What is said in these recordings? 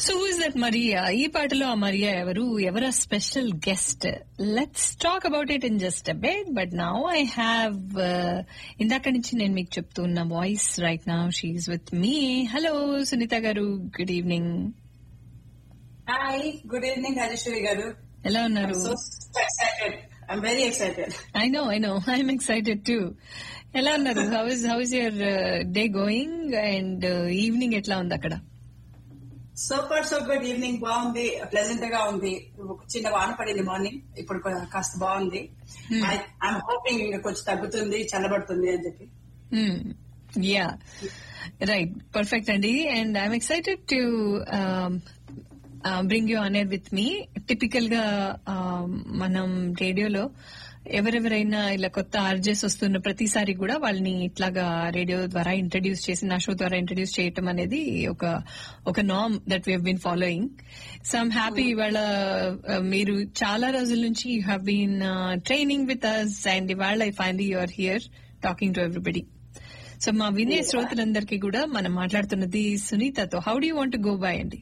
so who is that Maria ఈ పాటలో ఆ మరియా ఎవరు ఎవరు special guest let's talk about it in just a bit but now I have ఇందాక నుంచి నేను మీకు చెప్తున్న voice right now she's with me hello Sunitha garu good evening hi good evening Rajeshwari garu ఎలా ఉన్నారు so excited I'm very excited I know I know I'm excited to ఎలా ఉన్నారు how is how is your day going and evening ఎట్లా ఉంది అక్కడ super super evening బాగుంది pleasant గా ఉంది ఒక చిన్న వాన పడింది మార్నింగ్ ఇప్పుడు కొ- కాస్త బాగుంది ఐఎమ్ హోపింగ్ కొంచెం తగ్గుతుంది చల్లబడుతుంది అని చెప్పి యా రైట్ పర్ఫెక్ట్ అండి and I'm excited to bring you on air with me typical గా um, మనం రేడియోలో ఎవరెవరైనా ఇలా కొత్త ఆర్జెస్ వస్తున్న ప్రతిసారి కూడా వాళ్ళని ఇట్లాగా రేడియో ద్వారా ఇంట్రడ్యూస్ చేసి నా షో ద్వారా ఇంట్రడ్యూస్ చేయటం అనేది ఒక ఒక నామ్ that we been following so I'm happy ఇవాళ uh, మీరు చాలా రోజుల నుంచి you have been training with us and ఇవాళ I finally you're here talking to everybody so మా వినే శ్రోతలందరికీ కూడా మనం మాట్లాడుతున్నది సునీతతో how do want go by అండి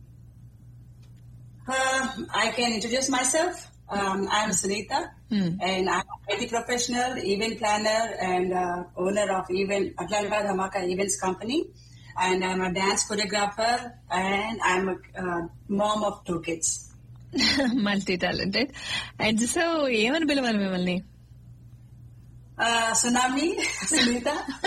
I can introduce myself I'm Sunitha and I'm IT professional event planner and owner of event Atlanta Dhamaka events company and I'm dance choreographer and I'm mom of two kids multi talented and so ఏమని పిలవాలి మిమ్మల్ని tsunami Sunitha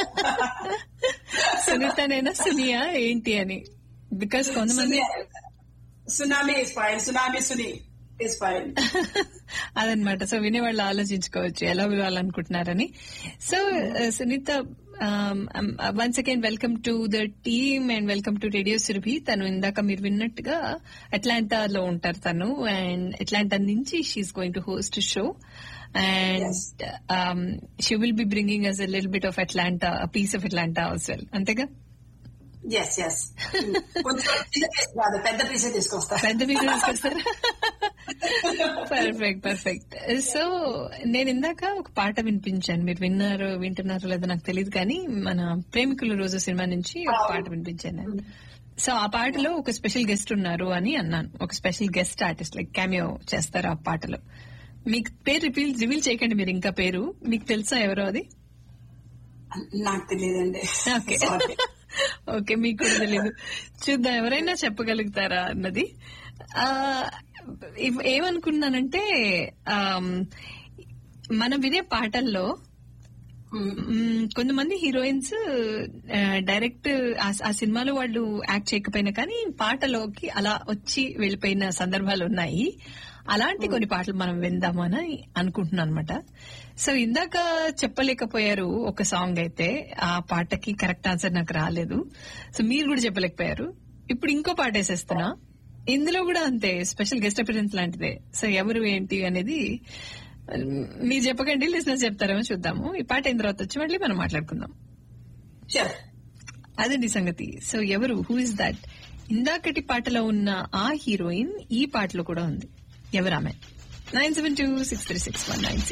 సునీతనేనా సునియా ఏంటి అని because కొంతమంది tsunami is fine tsunami Suni is fine అదనమాట so వినేవాళ్ళు ఆలోచించుకోవచ్చు ఎలా పిలవాలనుకుంటున్నారని so Sunitha once again welcome to the team and welcome to radio Surabhi తను ఇందాక మీరు విన్నట్టుగా అట్లాంటాలో ఉంటారు తను అండ్ అట్లాంటా నుంచి she's going to host show and she will be bringing us a లిల్ bit of Atlanta piece of Atlanta as well అంతేగా ఎస్ ఎస్ కొంచెం చిన్న piece కాదు పెద్ద పీసే తీసుకొస్తా పెద్ద పీస్ తీసుకొస్తారా పర్ఫెక్ట్ పర్ఫెక్ట్ సో నేను ఇందాక ఒక పాట వినిపించాను మీరు విన్నారు వింటున్నారో లేదో నాకు తెలియదు కానీ మన ప్రేమికుల రోజు సినిమా నుంచి ఒక పాట వినిపించాను నేను సో ఆ పాటలో ఒక స్పెషల్ గెస్ట్ ఉన్నారు అని అన్నాను ఒక special guest artist like cameo చేస్తారు ఆ పాటలో మీకు పేరు రివీల్ రివీల్ చేయకండి మీరు ఇంకా పేరు మీకు తెలుసా ఎవరో అది నాకు తెలియదండి ఓకే ఓకే మీకు కూడా తెలియదు చూద్దాం ఎవరైనా చెప్పగలుగుతారా అన్నది ఆ, ఇవ్- ఏమనుకున్నానంటే ఆమ్, మనం వినే పాటల్లో మ్మ్, కొంతమంది హీరోయిన్స్ ఆ, డైరెక్ట్ ఆ- ఆ సినిమాలో వాళ్ళు యాక్ట్ చేయకపోయినా కానీ పాటలోకి అలా వచ్చి వెళ్ళిపోయిన సందర్భాలు ఉన్నాయి అలాంటి కొన్ని పాటలు మనం విందామని అనుకుంటున్నాను అనమాట సో ఇందాక చెప్పలేకపోయారు ఒక సాంగ్ అయితే ఆ పాటకి కరెక్ట్ ఆన్సర్ నాకు రాలేదు సో మీరు కూడా చెప్పలేకపోయారు ఇప్పుడు ఇంకో పాట వేసేస్తున్నా ఇందులో కూడా అంతే స్పెషల్ గెస్ట్ అపిరెన్స్ లాంటిదే సో ఎవరు ఏంటి అనేది మీరు చెప్పకండి లిసినర్స్ చెప్తారేమో చూద్దాము ఈ పాట అయిన తర్వాత వచ్చి మళ్ళీ మనం మాట్లాడుకుందాం షూర్ అదండి సంగతి సో ఎవరు హూ ఇస్ దట్ ఇందాకటి పాటలో ఉన్న ఆ హీరోయిన్ ఈ పాటలో కూడా ఉంది ఎవరు ఆమె nine seven two six three six one nine